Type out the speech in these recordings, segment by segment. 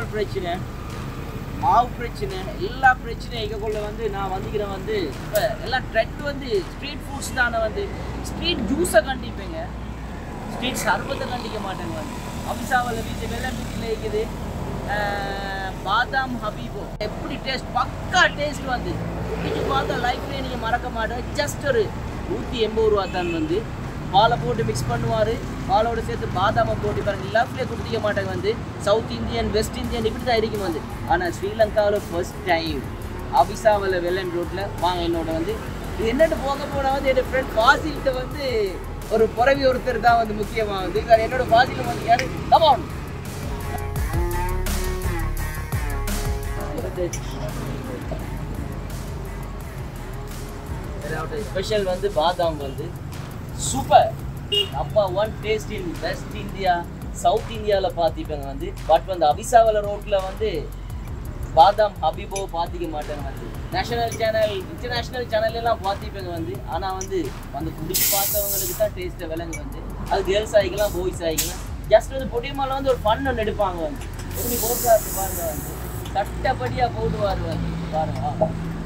பிரச்சனை மாவு பிரச்சனை எல்லா பிரச்சனையும் எங்கக்குள்ள வந்து நான் வந்துக்கிறேன் வந்து இப்போ எல்லாம் ட்ரெண்ட் வந்து ஸ்ட்ரீட் ஃபுட்ஸ் தானே வந்து ஸ்ட்ரீட் ஜூஸை கண்டிப்பேங்க ஸ்ட்ரீட் சர்பத்தை கண்டிக்க மாட்டேங்க வந்து அபிசாவில் வீட்டு வெள்ளை வீட்டில் இருக்குது ஆஹ் பாதாம் ஹபீபோ எப்படி டேஸ்ட் பக்கா டேஸ்ட் வந்து குடிச்சு பார்த்தா லைஃப்லேயே நீங்கள் மறக்க மாட்டேன் ஜஸ்ட் ஒரு நூற்றி எண்பது ரூபா தான் வந்து பாலை போட்டு மிக்ஸ் பண்ணுவார் பாலோட சேர்த்து பாதாமை போட்டு பாருங்க லவ்லேயே குடிக்க மாட்டாங்க வந்து சவுத் இந்தியன் வெஸ்ட் இந்தியன் இப்படி தான் இருக்கும் வந்து ஆனால் ஸ்ரீலங்காவில் ஃபர்ஸ்ட் டைம் அபிசாவில் வெள்ளன் ரோட்டில் வாங்க என்னோட வந்து இது என்னட்டு போக போனால் வந்து என்னோட ஃப்ரெண்ட் ஃபாசில்கிட்ட வந்து ஒரு புறவி ஒருத்தர் தான் வந்து முக்கியமாக வந்து இவர் என்னோட ஃபாசில் வந்து யாரு கமான் ஸ்பெஷல் வந்து பாதாம் வந்து super number one taste in West India South இந்தியாவில் பார்த்திப்பேங்க வந்து பட் வந்து அபிசாவல ரோட்டில் வந்து பாதாம் ஹபிபோ பார்த்திக்க மாட்டாங்க வந்து நேஷனல் சேனல் இன்டர்நேஷ்னல் சேனல் எல்லாம் பார்த்திப்பேங்க வந்து ஆனால் வந்து வந்து குடிச்சு பார்த்தவங்களுக்கு தான் டேஸ்ட்டை விலங்கு வந்து அது கேர்ள்ஸ் ஆகிக்கலாம் பாய்ஸ் ஆகிக்கலாம் ஜஸ்ட் வந்து பொடியமால வந்து ஒரு ஃபன் ஒன்று எடுப்பாங்க வந்து எப்படி போட்டு பாருங்க வந்து சட்டப்படியாக போடுவார் வந்து பாருங்க ஆ.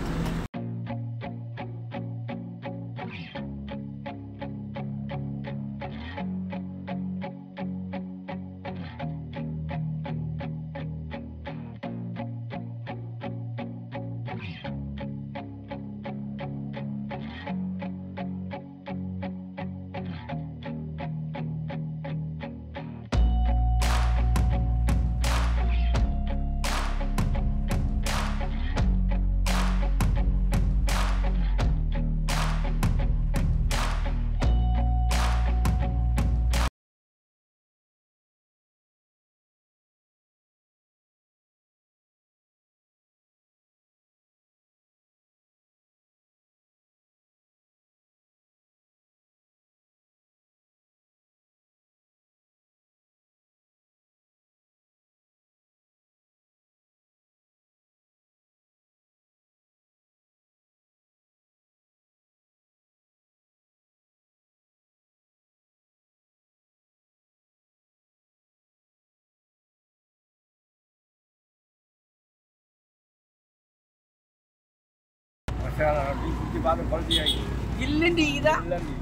சுற்றி பார்த்து குழந்தை ஆகி இல்லைண்டி இதா இல்லைண்டி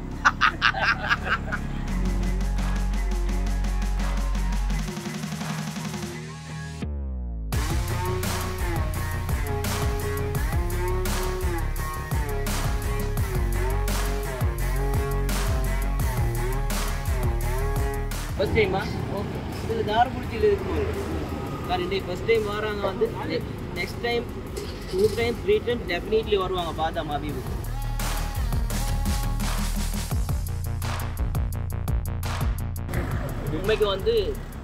ஃபர்ஸ்ட் டைமா ஓகே இதில் தாரபுடிச்சியில் இருக்கும்போது கரெக்டே ஃபர்ஸ்ட் டைம் வராங்க வந்து next time two time three time definitely வருவாங்க பாதாம் அபிபு உண்மைக்கு வந்து